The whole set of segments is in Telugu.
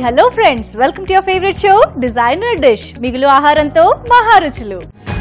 Hello friends welcome to your favourite show designer dish మిగులు ఆహారంతో మహారుచులు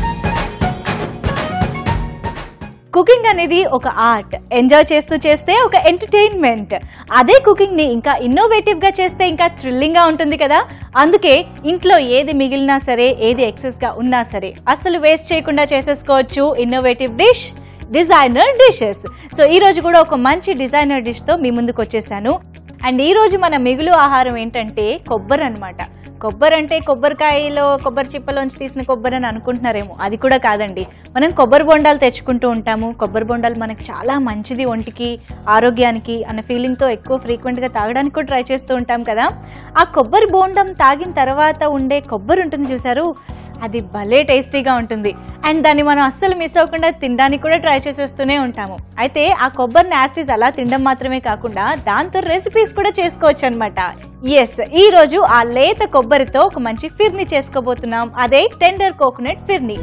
కుకింగ్ అనేది ఒక ఆర్ట్ ఎంజాయ్ చేస్తూ చేస్తే ఒక ఎంటర్టైన్మెంట్ అదే కుకింగ్ ని ఇంకా ఇన్నోవేటివ్ గా చేస్తే ఇంకా థ్రిల్లింగ్ గా ఉంటుంది కదా అందుకే ఇంట్లో ఏది మిగిలినా సరే ఏది ఎక్సెస్ గా ఉన్నా సరే అస్సలు వేస్ట్ చేయకుండా చేసేసుకోవచ్చు innovative dish designer dishes so ఈ రోజు కూడా ఒక మంచి డిజైనర్ డిష్ తో మీ ముందుకు వచ్చేసాను అండ్ ఈ రోజు మన మిగులు ఆహారం ఏంటంటే కొబ్బరి అన్నమాట కొబ్బరి అంటే కొబ్బరికాయలో కొబ్బరి చిప్పలోంచి తీసిన కొబ్బరి అని అనుకుంటున్నారేమో అది కూడా కాదండి మనం కొబ్బరి బొండాలు తెచ్చుకుంటూ ఉంటాము కొబ్బరి బొండాలు మనకు చాలా మంచిది ఒంటికి ఆరోగ్యానికి అన్న ఫీలింగ్తో ఎక్కువ ఫ్రీక్వెంట్గా తాగడానికి కూడా ట్రై చేస్తూ ఉంటాం కదా ఆ కొబ్బరి బోండం తాగిన తర్వాత ఉండే కొబ్బరి ఉంటుంది చూసారు అది భలే టేస్టీగా ఉంటుంది అండ్ దాన్ని మనం అస్సలు మిస్ అవ్వకుండా తినడానికి కూడా ట్రై చేసేస్తూనే ఉంటాము అయితే ఆ కొబ్బరి నాస్టీస్ అలా తినడం మాత్రమే కాకుండా దాంతో రెసిపీస్ కూడా చేసుకోవచ్చు అనమాట ఎస్ ఈ రోజు ఆ లేత కొబ్బరితో ఒక మంచి ఫిర్ని చేసుకోబోతున్నాం అదే టెండర్ కోకోనట్ ఫిర్ని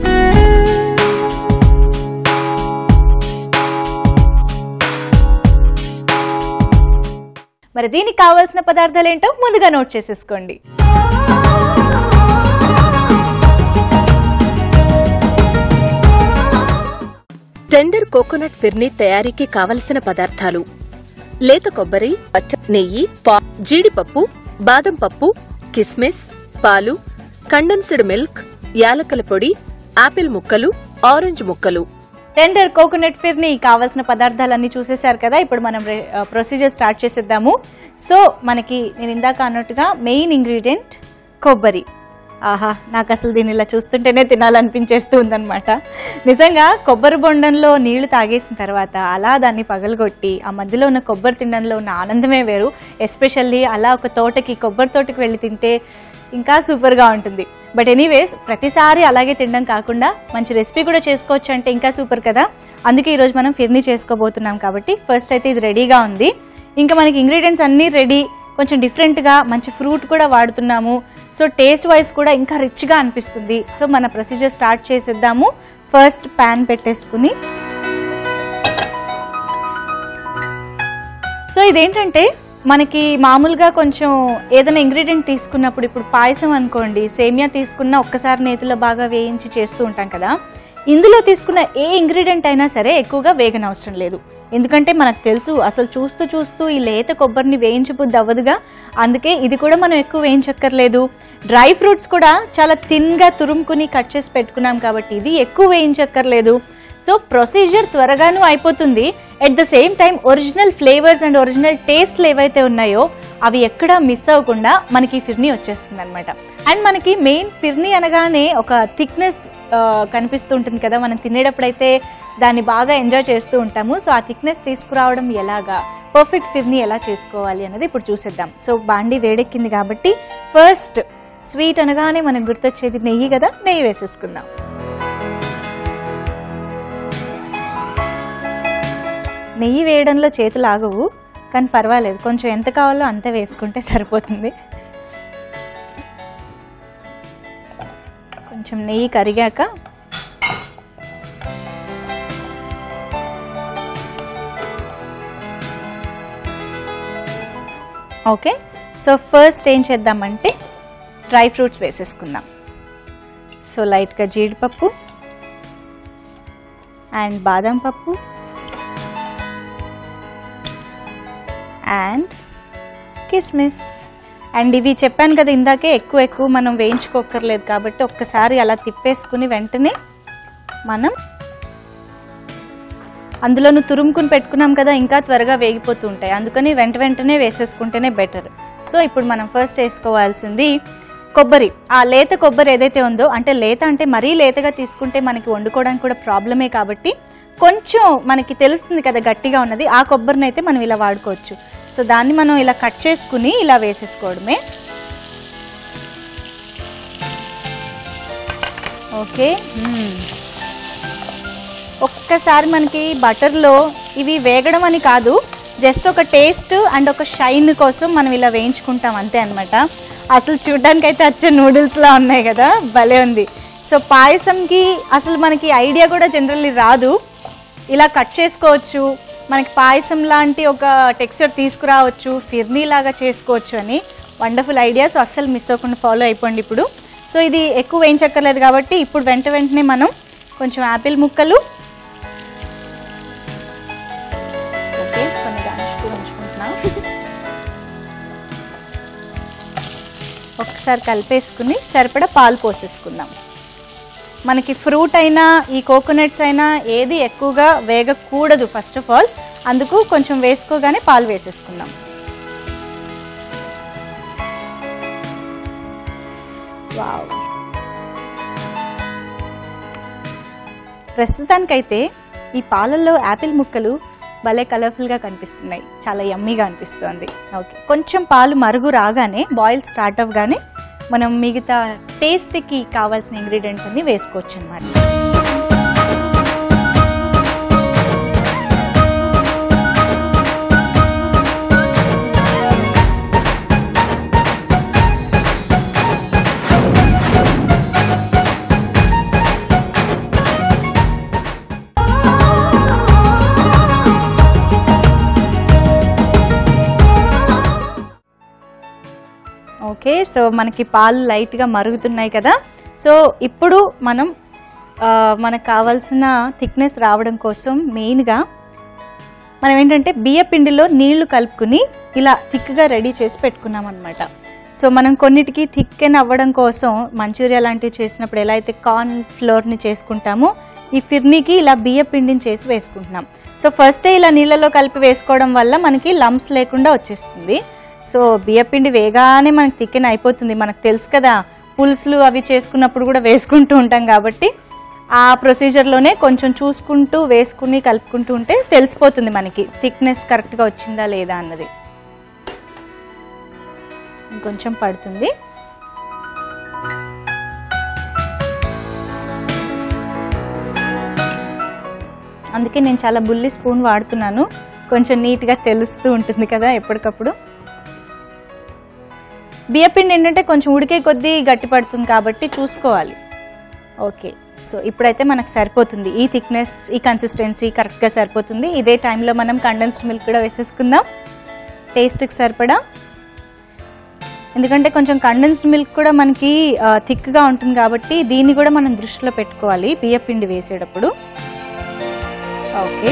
మరి దీనికి కావాల్సిన పదార్థాలు ఏంటో ముందుగా నోట్ చేసేసుకోండి టెండర్ కోకోనట్ ఫిర్నీ తయారీకి కావలసిన పదార్థాలు లేత కొబ్బరి పచ్చ నెయ్యి పా జీడిపప్పు బాదం పప్పు కిస్మిస్ పాలు కండెన్స్డ్ మిల్క్ యాలకల పొడి ఆపిల్ ముక్కలు ఆరెంజ్ ముక్కలు టెండర్ కోకోనట్ ఫిర్ని కావాల్సిన పదార్థాలన్నీ చూసేశారు కదా ఇప్పుడు మనం ప్రొసీజర్ స్టార్ట్ చేసేద్దాము సో మనకి నేను ఇందాక అన్నట్టుగా మెయిన్ ఇంగ్రీడియంట్ కొబ్బరి ఆహా నాకు అసలు దీన్ని ఇలా చూస్తుంటేనే తినాలనిపించేస్తూ ఉందన్నమాట నిజంగా కొబ్బరి బొండంలో నీళ్లు తాగేసిన తర్వాత అలా దాన్ని పగలగొట్టి ఆ మధ్యలో ఉన్న కొబ్బరి తినడంలో ఉన్న ఆనందమే వేరు ఎస్పెషల్లీ అలా ఒక తోటకి కొబ్బరి తోటకి వెళ్ళి తింటే ఇంకా సూపర్గా ఉంటుంది బట్ ఎనీవేస్ ప్రతిసారి అలాగే తినడం కాకుండా మంచి రెసిపీ కూడా చేసుకోవచ్చు అంటే ఇంకా సూపర్ కదా అందుకే ఈరోజు మనం ఫిర్నీ చేసుకోబోతున్నాం కాబట్టి ఫస్ట్ అయితే ఇది రెడీగా ఉంది ఇంకా మనకి ఇంగ్రీడియంట్స్ అన్నీ రెడీ కొంచెం డిఫరెంట్గా మంచి ఫ్రూట్ కూడా వాడుతున్నాము సో టేస్ట్ వైజ్ కూడా ఇంకా రిచ్గా అనిపిస్తుంది సో మన ప్రొసీజర్ స్టార్ట్ చేసేద్దాము ఫస్ట్ ప్యాన్ పెట్టేసుకుని సో ఇదేంటంటే మనకి మామూలుగా కొంచెం ఏదైనా ఇంగ్రీడియంట్ తీసుకున్నప్పుడు ఇప్పుడు పాయసం అనుకోండి సేమియా తీసుకున్న ఒక్కసారి నేతిలో బాగా వేయించి చేస్తూ ఉంటాం కదా ఇందులో తీసుకున్న ఏ ఇంగ్రీడియంట్ అయినా సరే ఎక్కువగా వేగనవసరం లేదు ఎందుకంటే మనకు తెలుసు అసలు చూస్తూ చూస్తూ ఈ లేత కొబ్బరిని వేయించబుద్ది అవ్వదుగా అందుకే ఇది కూడా మనం ఎక్కువ వేయించక్కర్లేదు డ్రై ఫ్రూట్స్ కూడా చాలా థిన్గా తురుముకుని కట్ చేసి పెట్టుకున్నాం కాబట్టి ఇది ఎక్కువ వేయించక్కర్లేదు సో ప్రొసీజర్ త్వరగాను అయిపోతుంది at the same time original flavours and original టేస్ట్లు ఏవైతే ఉన్నాయో అవి ఎక్కడా మిస్ అవ్వకుండా మనకి ఫిర్నీ వచ్చేస్తుంది అనమాట అండ్ మనకి మెయిన్ ఫిర్నీ అనగానే ఒక థిక్నెస్ కనిపిస్తూ ఉంటుంది కదా మనం తినేటప్పుడైతే దాన్ని బాగా ఎంజాయ్ చేస్తూ ఉంటాము సో ఆ థిక్నెస్ తీసుకురావడం ఎలాగా పర్ఫెక్ట్ ఫిర్నీ ఎలా చేసుకోవాలి అనేది ఇప్పుడు చూసేద్దాం సో బాండి వేడెక్కింది కాబట్టి ఫస్ట్ స్వీట్ అనగానే మనకు గుర్తొచ్చేది నెయ్యి కదా నెయ్యి వేసేసుకుందాం నెయ్యి వేయడంలో చేతులు ఆగవు కానీ పర్వాలేదు కొంచెం ఎంత కావాలో అంత వేసుకుంటే సరిపోతుంది కొంచెం నెయ్యి కరిగాక ఓకే సో ఫస్ట్ ఏం చేద్దామంటే డ్రై ఫ్రూట్స్ వేసేసుకుందాం సో లైట్గా జీడిపప్పు అండ్ బాదం పప్పు అండ్ కిస్మిస్ అండ్ ఇవి చెప్పాను కదా ఇందాకే ఎక్కువ ఎక్కువ మనం వేయించుకోకర్లేదు కాబట్టి ఒక్కసారి అలా తిప్పేసుకుని వెంటనే మనం అందులోను తురుముకుని పెట్టుకున్నాం కదా ఇంకా త్వరగా వేగిపోతూ ఉంటాయి అందుకని వెంట వెంటనే వేసేసుకుంటేనే బెటర్ సో ఇప్పుడు మనం ఫస్ట్ వేసుకోవాల్సింది కొబ్బరి ఆ లేత కొబ్బరి ఏదైతే ఉందో అంటే లేత అంటే మరీ లేతగా తీసుకుంటే మనకి వండుకోవడానికి కూడా ప్రాబ్లమే కాబట్టి కొంచెం మనకి తెలుస్తుంది కదా గట్టిగా ఉన్నది ఆ కొబ్బరిని అయితే మనం ఇలా వాడుకోవచ్చు సో దాన్ని మనం ఇలా కట్ చేసుకుని ఇలా వేసేసుకోవడమే ఓకే మ్మ్. ఒక్కసారి మనకి బటర్లో ఇవి వేగడం అని కాదు జస్ట్ ఒక టేస్ట్ అండ్ ఒక షైన్ కోసం మనం ఇలా వేయించుకుంటాం అంతే అనమాట అసలు చూడడానికి అయితే వచ్చే నూడిల్స్లా ఉన్నాయి కదా భలే ఉంది సో పాయసంకి అసలు మనకి ఐడియా కూడా జనరల్లీ రాదు ఇలా కట్ చేసుకోవచ్చు మనకి పాయసం లాంటి ఒక టెక్స్చర్ తీసుకురావచ్చు ఫిర్నీ లాగా చేసుకోవచ్చు అని వండర్ఫుల్ ఐడియాస్ అస్సలు మిస్ అవ్వకుండా ఫాలో అయిపోండి ఇప్పుడు సో ఇది ఎక్కువ వేయించక్కర్లేదు కాబట్టి ఇప్పుడు వెంట వెంటనే మనం కొంచెం యాపిల్ ముక్కలు ఓకే కొన్ని గార్నిష్ కూడా ఉంచుకుంటున్నాం ఒకసారి కలిపేసుకుని సరిపడా పాలు పోసేసుకుందాం మనకి ఫ్రూట్ అయినా ఈ కోకోనట్స్ అయినా ఏది ఎక్కువగా వేగకూడదు ఫస్ట్ ఆఫ్ ఆల్ అందుకు కొంచెం వేసుకోగానే పాలు వేసేసుకుందాం వావ్ ప్రస్తుతానికైతే ఈ పాలల్లో యాపిల్ ముక్కలు భలే కలర్ఫుల్గా కనిపిస్తున్నాయి చాలా యమ్మీగా అనిపిస్తుంది ఓకే కొంచెం పాలు మరుగు రాగానే బాయిల్ స్టార్ట్ అవ్వగానే మనం మిగతా టేస్ట్కి కావాల్సిన ఇంగ్రీడియంట్స్ అన్ని వేసుకోవచ్చు అనమాట ఓకే సో మనకి పాలు లైట్గా మరుగుతున్నాయి కదా సో ఇప్పుడు మనం ఆ, మనకు కావాల్సిన థిక్నెస్ రావడం కోసం మెయిన్గా మనం ఏంటంటే బియ్య పిండిలో నీళ్లు కలుపుకుని ఇలా థిక్గా రెడీ చేసి పెట్టుకున్నాం అనమాట సో మనం కొన్నిటికి థిక్కెన్ అవ్వడం కోసం మంచూరియా లాంటివి చేసినప్పుడు ఎలా అయితే కార్న్ ఫ్లోర్ని చేసుకుంటామో ఈ ఫిర్నీకి ఇలా బియ్య పిండిని చేసి వేసుకుంటున్నాం సో ఫస్టే ఇలా నీళ్ళలో కలిపి వేసుకోవడం వల్ల మనకి లంప్స్ లేకుండా వచ్చేస్తుంది సో బియ్యపిండి వేగానే మనకి థిక్కెన్ అయిపోతుంది మనకు తెలుసు కదా పులుసులు అవి చేసుకున్నప్పుడు కూడా వేసుకుంటూ ఉంటాం కాబట్టి ఆ ప్రొసీజర్లోనే కొంచెం చూసుకుంటూ వేసుకుని కలుపుకుంటూ ఉంటే తెలిసిపోతుంది మనకి థిక్నెస్ కరెక్ట్గా వచ్చిందా లేదా అన్నది ఇంకొంచెం పడుతుంది అందుకే నేను చాలా బుల్లి స్పూన్ వాడుతున్నాను కొంచెం నీట్గా తెలుస్తూ ఉంటుంది కదా ఎప్పటికప్పుడు బియ్యపిండి ఏంటంటే కొంచెం ఉడికే కొద్దీ గట్టి పడుతుంది కాబట్టి చూసుకోవాలి ఓకే సో ఇప్పుడైతే మనకు సరిపోతుంది ఈ థిక్నెస్ ఈ కన్సిస్టెన్సీ కరెక్ట్గా సరిపోతుంది ఇదే టైంలో మనం కండెన్స్డ్ మిల్క్ కూడా వేసేసుకుందాం టేస్ట్కి సరిపడా ఎందుకంటే కొంచెం కండెన్స్డ్ మిల్క్ కూడా మనకి థిక్గా ఉంటుంది కాబట్టి దీన్ని కూడా మనం దృష్టిలో పెట్టుకోవాలి బియ్యపిండి వేసేటప్పుడు ఓకే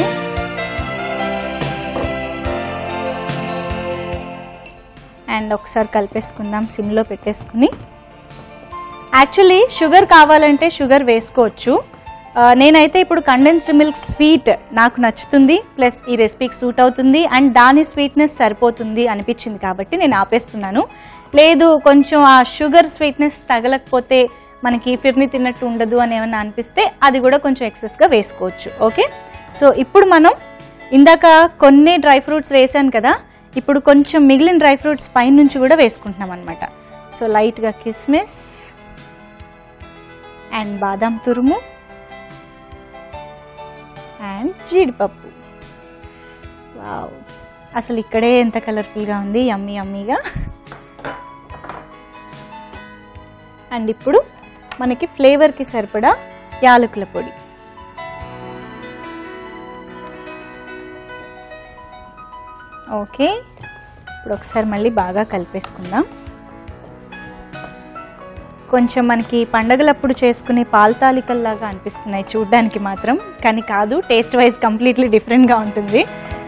అండ్ ఒకసారి కలిపేసుకుందాం సిమ్లో పెట్టేసుకుని యాక్చువల్లీ షుగర్ కావాలంటే షుగర్ వేసుకోవచ్చు ఆ, నేనైతే ఇప్పుడు కండెన్స్డ్ మిల్క్ స్వీట్ నాకు నచ్చుతుంది ప్లస్ ఈ రెసిపీకి సూట్ అవుతుంది అండ్ దాని స్వీట్నెస్ సరిపోతుంది అనిపించింది కాబట్టి నేను ఆపేస్తున్నాను లేదు కొంచెం ఆ షుగర్ స్వీట్నెస్ తగలకపోతే మనకి ఫిర్ని తిన్నట్టు ఉండదు అని ఏమైనా అనిపిస్తే అది కూడా కొంచెం ఎక్సెస్గా వేసుకోవచ్చు ఓకే సో ఇప్పుడు మనం ఇందాక కొన్ని డ్రై ఫ్రూట్స్ వేసాను కదా ఇప్పుడు కొంచెం మిగిలిన డ్రై ఫ్రూట్స్ పైనుంచి కూడా వేసుకుంటున్నాం అనమాట సో లైట్గా కిస్మిస్ అండ్ బాదాం తురుము అండ్ జీడిపప్పు వావ్ అసలు ఇక్కడే ఎంత కలర్ఫుల్గా ఉంది యమ్మీ యమ్మీగా అండ్ ఇప్పుడు మనకి ఫ్లేవర్కి సరిపడా యాలకుల పొడి ఓకే ఇప్పుడు ఒకసారి మళ్ళీ బాగా కలిపేసుకుందాం కొంచెం మనకి పండగలప్పుడు చేసుకునే పాల్తాలికల్లాగా అనిపిస్తున్నాయి చూడ్డానికి మాత్రం కానీ కాదు టేస్ట్ వైజ్ కంప్లీట్లీ డిఫరెంట్గా ఉంటుంది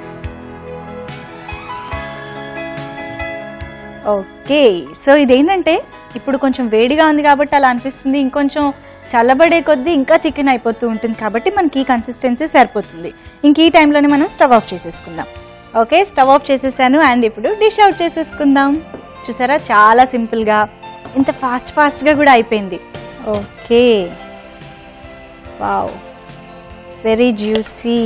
ఓకే సో ఇదేంటంటే ఇప్పుడు కొంచెం వేడిగా ఉంది కాబట్టి అలా అనిపిస్తుంది ఇంకొంచెం చల్లబడే కొద్దీ ఇంకా థిక్కిన్ అయిపోతూ ఉంటుంది కాబట్టి మనకి ఈ కన్సిస్టెన్సీ సరిపోతుంది ఇంక ఈ టైంలోనే మనం స్టవ్ ఆఫ్ చేసేసుకుందాం ఓకే స్టవ్ ఆఫ్ చేసేసాను అండ్ ఇప్పుడు డిష్ అవుట్ చేసేసుకుందాం చూసారా చాలా సింపుల్గా ఇంత ఫాస్ట్ ఫాస్ట్గా కూడా అయిపోయింది okay wow very juicy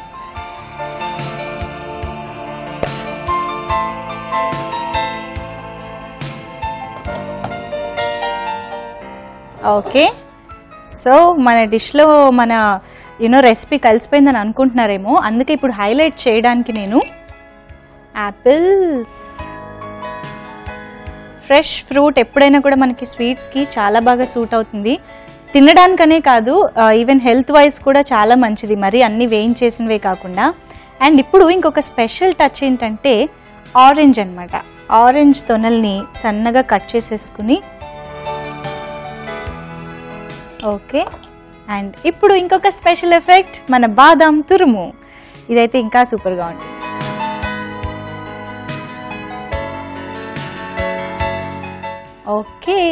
okay so మన డిష్లో మన యూనో రెసిపీ కలిసిపోయిందని అనుకుంటున్నారేమో అందుకే ఇప్పుడు హైలైట్ చేయడానికి నేను యాపిల్స్ ఫ్రెష్ ఫ్రూట్ ఎప్పుడైనా కూడా మనకి స్వీట్స్కి చాలా బాగా సూట్ అవుతుంది తినడానికనే కాదు ఈవెన్ హెల్త్ వైజ్ కూడా చాలా మంచిది మరి అన్ని వేయించేసినవే కాకుండా అండ్ ఇప్పుడు ఇంకొక స్పెషల్ టచ్ ఏంటంటే ఆరెంజ్ అన్నమాట ఆరెంజ్ తొనల్ని సన్నగా కట్ చేసేసుకుని ఓకే అండ్ ఇప్పుడు ఇంకొక స్పెషల్ ఎఫెక్ట్ మన బాదాం తురుము ఇదైతే ఇంకా సూపర్గా ఉంటుంది ఓకే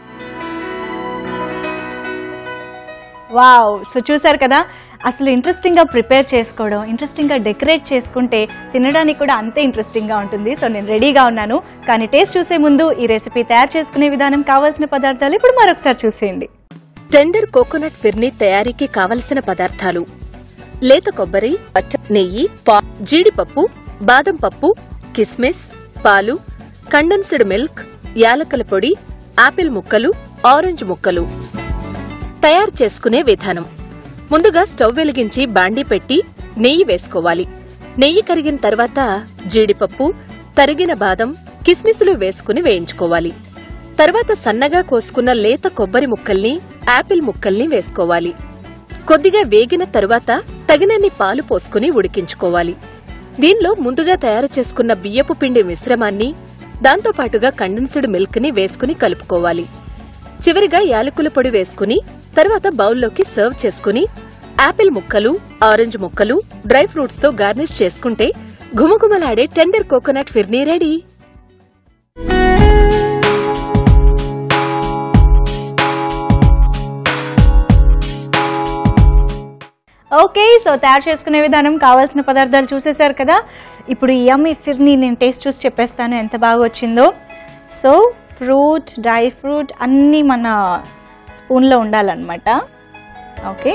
వావ్ సో చూసారు కదా అసలు ఇంట్రెస్టింగ్గా ప్రిపేర్ చేసుకోవడం ఇంట్రెస్టింగ్గా డెకరేట్ చేసుకుంటే తినడానికి కూడా అంతే ఇంట్రెస్టింగ్గా ఉంటుంది సో నేను రెడీగా ఉన్నాను కానీ టేస్ట్ చూసే ముందు ఈ రెసిపీ తయారు చేసుకునే విధానం కావాల్సిన పదార్థాలు ఇప్పుడు మరొకసారి చూసేయండి టెండర్ కోకోనట్ ఫిర్నీ తయారీకి కావలసిన పదార్థాలు లేత కొబ్బరి పచ్చ నెయ్యి పా జీడిపప్పు బాదం పప్పు కిస్మిస్ పాలు కండెన్స్డ్ మిల్క్ యాలకుల పొడి ఆపిల్ ముక్కలు ఆరెంజ్ ముక్కలు తయారు చేసుకునే విధానం ముందుగా స్టవ్ వెలిగించి బాండీ పెట్టి నెయ్యి వేసుకోవాలి నెయ్యి కరిగిన తర్వాత జీడిపప్పు తరిగిన బాదం కిస్మిసులు వేసుకుని వేయించుకోవాలి తర్వాత సన్నగా కోసుకున్న లేత కొబ్బరి ముక్కల్ని ఆపిల్ ముక్కల్ని వేసుకోవాలి కొద్దిగా వేగిన తరువాత తగినన్ని పాలు పోసుకుని ఉడికించుకోవాలి దీనిలో ముందుగా తయారు చేసుకున్న బియ్యపు పిండి మిశ్రమాన్ని దాంతో పాటుగా కండెన్స్డ్ మిల్క్ ని వేసుకుని కలుపుకోవాలి చివరిగా యాలకుల పొడి వేసుకుని తర్వాత బౌల్లోకి సర్వ్ చేసుకుని ఆపిల్ ముక్కలు ఆరెంజ్ ముక్కలు డ్రై ఫ్రూట్స్ తో గార్నిష్ చేసుకుంటే ఘుమఘుమలాడే tender coconut phirni ready okay so తయారు చేసుకునే విధానం కావాల్సిన పదార్థాలు చూసేశారు కదా ఇప్పుడు ఈ యమ్మీ ఫిర్ని నేను టేస్ట్ చూసి చెప్పేస్తాను ఎంత బాగా వచ్చిందో సో ఫ్రూట్ డ్రై ఫ్రూట్ అన్నీ మన స్పూన్లో ఉండాలన్నమాట ఓకే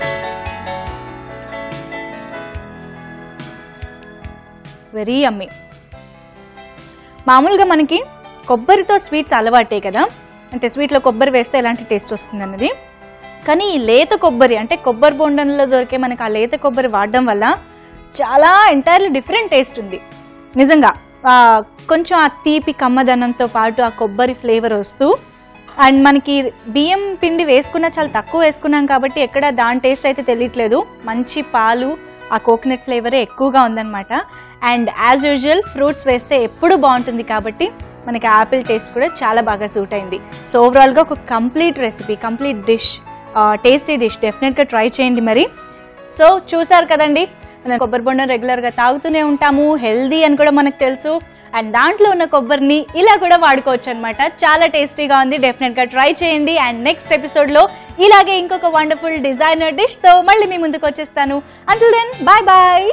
వెరీ యమ్మీ మామూలుగా మనకి కొబ్బరితో స్వీట్స్ అలవాటే కదా అంటే స్వీట్లో కొబ్బరి వేస్తే ఎలాంటి టేస్ట్ వస్తుంది అన్నది కానీ ఈ లేత కొబ్బరి అంటే కొబ్బరి బొండంలో దొరికే మనకి ఆ లేత కొబ్బరి వాడడం వల్ల చాలా ఎంటైర్లీ డిఫరెంట్ టేస్ట్ ఉంది నిజంగా ఆ, కొంచెం ఆ తీపి కమ్మదనంతో పాటు ఆ కొబ్బరి ఫ్లేవర్ వస్తూ అండ్ మనకి బియ్యం పిండి వేసుకున్న చాలా తక్కువ వేసుకున్నాం కాబట్టి ఎక్కడ దాని టేస్ట్ అయితే తెలియట్లేదు మంచి పాలు ఆ కోకోనట్ ఫ్లేవరే ఎక్కువగా ఉందన్నమాట అండ్ యాజ్ యూజువల్ ఫ్రూట్స్ వేస్తే ఎప్పుడు బాగుంటుంది కాబట్టి మనకి యాపిల్ టేస్ట్ కూడా చాలా బాగా సూట్ అయింది సో ఓవరాల్గా ఒక complete recipe complete dish tasty dish డెఫినెట్గా ట్రై చేయండి మరి సో చూసారు కదండి మనం కొబ్బరి బొండం రెగ్యులర్గా తాగుతూనే ఉంటాము హెల్దీ అని కూడా మనకు తెలుసు అండ్ దాంట్లో ఉన్న కొబ్బరిని ఇలా కూడా వాడుకోవచ్చు అనమాట చాలా టేస్టీగా ఉంది డెఫినెట్గా ట్రై చేయండి అండ్ నెక్స్ట్ ఎపిసోడ్లో ఇలాగే ఇంకొక వండర్ఫుల్ డిజైనర్ డిష్తో మళ్ళీ మీ ముందుకు వచ్చేస్తాను అంటుల్ దెన్ బాయ్ బాయ్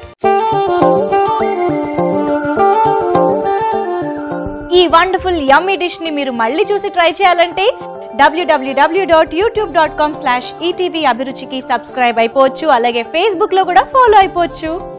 ఈ వండర్ఫుల్ యమ్మీ డిష్ ని మీరు మళ్ళీ చూసి ట్రై చేయాలంటే W W W dot YouTube dot com slash ETV అభిరుచికి సబ్స్క్రైబ్ అయిపోవచ్చు అలాగే ఫేస్బుక్ లో కూడా ఫాలో అయిపోవచ్చు